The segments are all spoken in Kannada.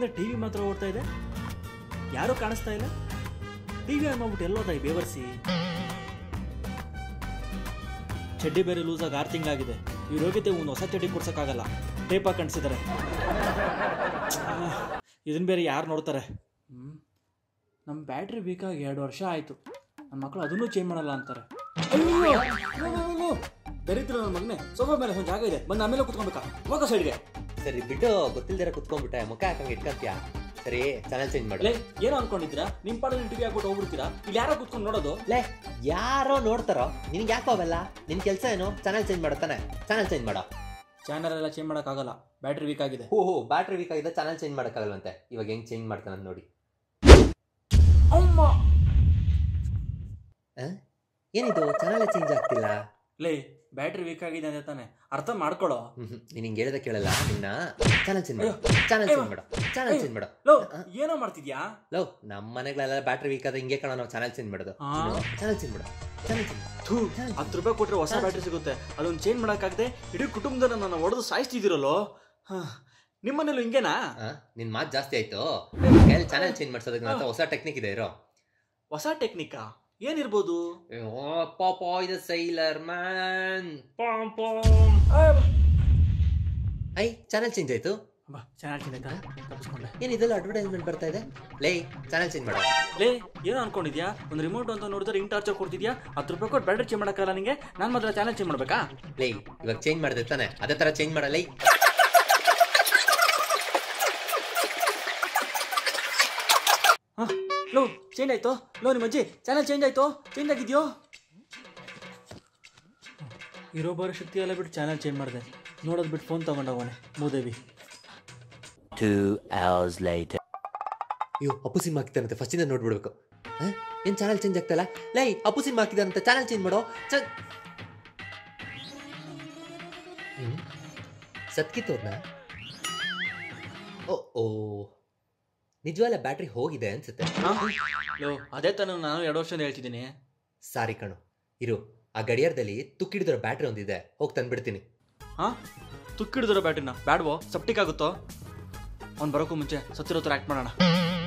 ಹಿಂದ್ಗಡೆ ಟಿವಿ ಮಾತ್ರ ಓಡ್ತಾ ಇದೆ ಯಾರೂ ಕಾಣಿಸ್ತಾ ಇಲ್ಲ ಟಿವಿ ಆನ್ ಮಾಡ್ಬಿಟ್ಟು ಎಲ್ಲೋದ ಈ ಬೇವರ್ಸಿ ಚಡ್ಡಿ ಬೇರೆ ಲೂಸ್ ಆಗಿ ಆರು ತಿಂಗಳಾಗಿದೆ ಇವ್ರು ಹೋಗಿದ್ದೆ ಒಂದು ಹೊಸ ಚಡ್ಡಿ ಕೊಡ್ಸೋಕ್ಕಾಗಲ್ಲ ಟೇಪ್ ಹಾಕಿ ಕಾಣಿಸಿದ್ದಾರೆ ಇದನ್ನ ಬೇರೆ ಯಾರು ನೋಡ್ತಾರೆ ಹ್ಮ್. ನಮ್ಮ ಬ್ಯಾಟ್ರಿ ಬೇಕಾಗಿ ಎರಡು ವರ್ಷ ಆಯಿತು ನನ್ನ ಮಕ್ಕಳು ಅದನ್ನೂ ಚೇಂಜ್ ಮಾಡಲ್ಲ ಅಂತಾರೆ ದರಿದ್ರ ನನ್ನ ಮಗನೇ ಸೋಫಾ ಮೇಲೆ ಒಂದು ಜಾಗ ಇದೆ ಬಂದು ಆಮೇಲೆ ಕುತ್ಕೊಬೇಕಾ ಹೋಗೋ ಸೈಡ್ಗೆ ಸರಿ ಬಿಟ್ಟು ಗೊತ್ತಿಲ್ದಿರ ಕುತ್ಕೊಂಡ್ಬಿಟ್ಟೆ ಮುಖ ಹಾಕಂಗೆ ಇಟ್ಕೊಂತೀಯ ಸರಿ ಚಾನಲ್ ಚೇಂಜ್ ಮಾಡು ಲೇ ಏನೋ ಅನ್ಕೊಂಡಿದ್ದೀರಾ ನಿಮ್ಮ ಪಾಡಲ್ಲಿ ಟಿವಿ ಹಾಕ್ಬಿಟ್ಟು ಹೋಗ್ಬಿಡ್ತೀರಾ ಇಲ್ಲಿ ಯಾರೋ ಕುತ್ಕೊಂಡು ನೋಡೋದು ಲೇ ಯಾರೋ ನೋಡ್ತಾರೋ ನಿನಗೆ ಯಾಕೋ ಅವೆಲ್ಲ ನಿನ್ ಕೆಲಸ ಏನು ಚಾನಲ್ ಚೇಂಜ್ ಮಾಡತ್ತಾನೆ ಚಾನಲ್ ಚೇಂಜ್ ಮಾಡೋ ಚಾನಲ್ ಎಲ್ಲ ಚೇಂಜ್ ಮಾಡೋಕ್ಕಾಗಲ್ಲ ಬ್ಯಾಟ್ರಿ ವೀಕ್ ಆಗಿದೆ ಹೋ ಹೋ ಬ್ಯಾಟ್ರಿ ವೀಕ್ ಆಗಿದೆ ಚಾನಲ್ ಚೇಂಜ್ ಮಾಡೋಕ್ಕಾಗಲ್ವಂತೆ ಇವಾಗ ಹೆಂಗ್ ಚೇಂಜ್ ಮಾಡ್ತಾನೆ ಅಂತ ನೋಡಿ ಅಮ್ಮ ಆ? ಏನಿದು ಚಾನಲ್ ಚೇಂಜ್ ಆಗ್ತಿಲ್ಲ ಲೇ ಬ್ಯಾಟ್ರಿ ವೀಕ್ ಆಗಿದೆ ಅಂತ ತಾನೆ ಅರ್ಥ ಮಾಡ್ಕೊಳ್ಳೋ ಹ್ಮ್ ಹ್ಮ್. ನೀನ್ ಹಿಂಗ್ ಹೇಳಿದ ಕೇಳಲ್ಲ ನಿನ್ನ ಚಾನಲ್ ಚೇಂಜ್ ಮಾಡು ಅಯ್ಯೋ. ಚಾನಲ್ ಅಯ್ಯೋ. ಚೇಂಜ್ ಮಾಡು ಚಾನಲ್ ಚೇಂಜ್ ಮಾಡು ಲೋ ಏನೋ ಮಾಡ್ತಿದ್ಯಾ ಲವ್ ನಮ್ಮ ಮನೆಗಳೆಲ್ಲ ಬ್ಯಾಟ್ರಿ ವೀಕ್ ಆದ್ರೆ ಹಿಂಗೆ ಕಾಣೋ ನಾವು ಚಾನಲ್ ಚೇಂಜ್ ಮಾಡೋದು ಆ. ಚಾನಲ್ ಚೇಂಜ್ ಮಾಡು ಚಾನಲ್ ಚೇಂಜ್ ಮಾಡು ಥೂ ಹತ್ತು ರೂಪಾಯಿ ಕೊಟ್ರೆ ಹೊಸ ಬ್ಯಾಟ್ರಿ ಸಿಗುತ್ತೆ ಅದನ್ನ ಚೇಂಜ್ ಮಾಡೋಕ್ಕಾಗದೆ ಇಡೀ ಕುಟುಂಬದನ್ನ ನನ್ನ ಹೊಡೆದು ಸಾಯಿಸ್ತಿದ್ದೀರಲ್ಲೋ ನಿಮ್ಮನೇಲೂ ಹಿಂಗೇನಾ ಆ? ನಿನ್ ಮಾತು ಜಾಸ್ತಿ ಆಯ್ತು ಕೈಯಲ್ಲಿ ಚಾನಲ್ ಚೇಂಜ್ ಮಾಡ್ಸೋದಕ್ಕೆ ನನ್ನ ಹತ್ರ ಹೊಸ ಟೆಕ್ನಿಕ್ ಇದೆ ಇರೋ ಹೊಸ ಟೆಕ್ನಿಕಾ ಏನಿರ್ಬೋದು ಪಾಪ ಇದು sailor man Popeye channel change ಆಯ್ತು ಬಾ ಚೆನ್ನಾಗಿ ತಪ್ಪಿಸ್ಕೊಂಡೆ ಏನ್ ಇದೆಲ್ಲ ಅಡ್ವರ್ಟೈಸ್ಮೆಂಟ್ ಬರ್ತಾ ಇದೆ ಲೇ ಚಾನಲ್ ಚೇಂಜ್ ಮಾಡು ಲೇ ಏನೋ ಅನ್ಕೊಂಡಿದ್ಯಾ ಒಂದು ರಿಮೋಟ್ ಅಂತ ನೋಡಿದ್ರೆ ಹಿಂಗ್ ಟಾರ್ಚರ್ ಕೊಡ್ತಿದ್ಯಾ ಹತ್ತು ರೂಪಾಯಿ ಕೊಟ್ಟು ಬ್ಯಾಟ್ರಿ ಚೇಂಜ್ ಮಾಡೋಕ್ಕಲ್ಲ ನಿಂಗೆ ನಾನು ಮಾತ್ರ ಚಾನಲ್ ಚೇಂಜ್ ಮಾಡ್ಬೇಕಾ ಲೇ ಇವಾಗ ಚೇಂಜ್ ಮಾಡಿದೆ ತಾನೆ ಅದೇ ತರ ಚೇಂಜ್ ಮಾಡಲ್ಲ ಹಾ ಲೋ ಚೇಂಜ್ ಆಯ್ತು ಲೋ ನಿಮ್ಮ ಅಜ್ಜಿ ಚಾನಲ್ ಚೇಂಜ್ ಆಯ್ತು ಚೇಂಜ್ ಆಗಿದ್ಯೋ ಇರೋ ಬರೋ ಶಕ್ತಿ ಎಲ್ಲ ಬಿಟ್ಟು ಚಾನಲ್ ಚೇಂಜ್ ಮಾಡಿದೆ ನೋಡೋದು ಬಿಟ್ಟು ಫೋನ್ ತಗೊಂಡೋಗೋಣೆ ಮೂದೇವಿ Two hours later. ಅಯ್ಯೋ ಅಪ್ಪು ಸಿನಿಮಾ ಹಾಕಿದಾರಂತೆ ಫಸ್ಟ್ ಇಂದ ನೋಡ್ಬಿಡ್ಬೇಕು ಆ? ಏನ್ ಚಾನಲ್ ಚೇಂಜ್ ಆಗ್ತಲ್ಲ ಲೈ ಅಪ್ಪು ಸಿನಿಮಾ ಹಾಕಿದಾರಂತೆ ಚಾನಲ್ ಚೇಂಜ್ ಮಾಡೋ ಚ ಹ್ಮ್ ಸತ್ಕಿತ್ತೋದ್ನ ಓ ಓ ನಿಜವಲ್ಲ ಬ್ಯಾಟ್ರಿ ಹೋಗಿದೆ ಅನ್ಸುತ್ತೆ ಲೋ ಅದೇ ತಾನು ನಾನು ಎರಡು ವರ್ಷದಿಂದ ಹೇಳ್ತಿದ್ದೀನಿ ಸಾರಿ ಕಣು ಇರು ಆ ಗಡಿಯಾರದಲ್ಲಿ ತುಕ್ಕಿಡಿದಿರೋ ಬ್ಯಾಟ್ರಿ ಒಂದಿದೆ ಹೋಗಿ ತಂದ್ಬಿಡ್ತೀನಿ ಹಾ ತುಕ್ಕಿಡಿದಿರೋ ಬ್ಯಾಟ್ರಿನ ಬ್ಯಾಡ್ವೋ ಸಪ್ಟಿಕ್ ಆಗುತ್ತೋ ಅವ್ನು ಬರೋಕ್ಕೂ ಮುಂಚೆ ಸತ್ತಿರೋ ಥರ ಆ್ಯಕ್ಟ್ ಮಾಡೋಣ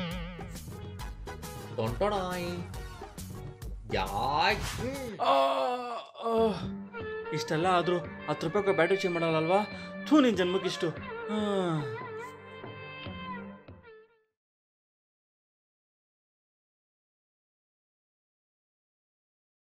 ಟೊಂಟೊಣಾಯ್. ಯಾಯ್. ಆ, ಆ. ಇಷ್ಟೆಲ್ಲ ಆದರೂ ಹತ್ತು ರೂಪಾಯಿ ಬ್ಯಾಟ್ರಿ ಚೇಂಜ್ ಮಾಡಲ್ಲಲ್ವಾ ಥೂ ನಿನ್ನ ಜನ್ಮಕ್ಕಿಷ್ಟು ಹಾಂ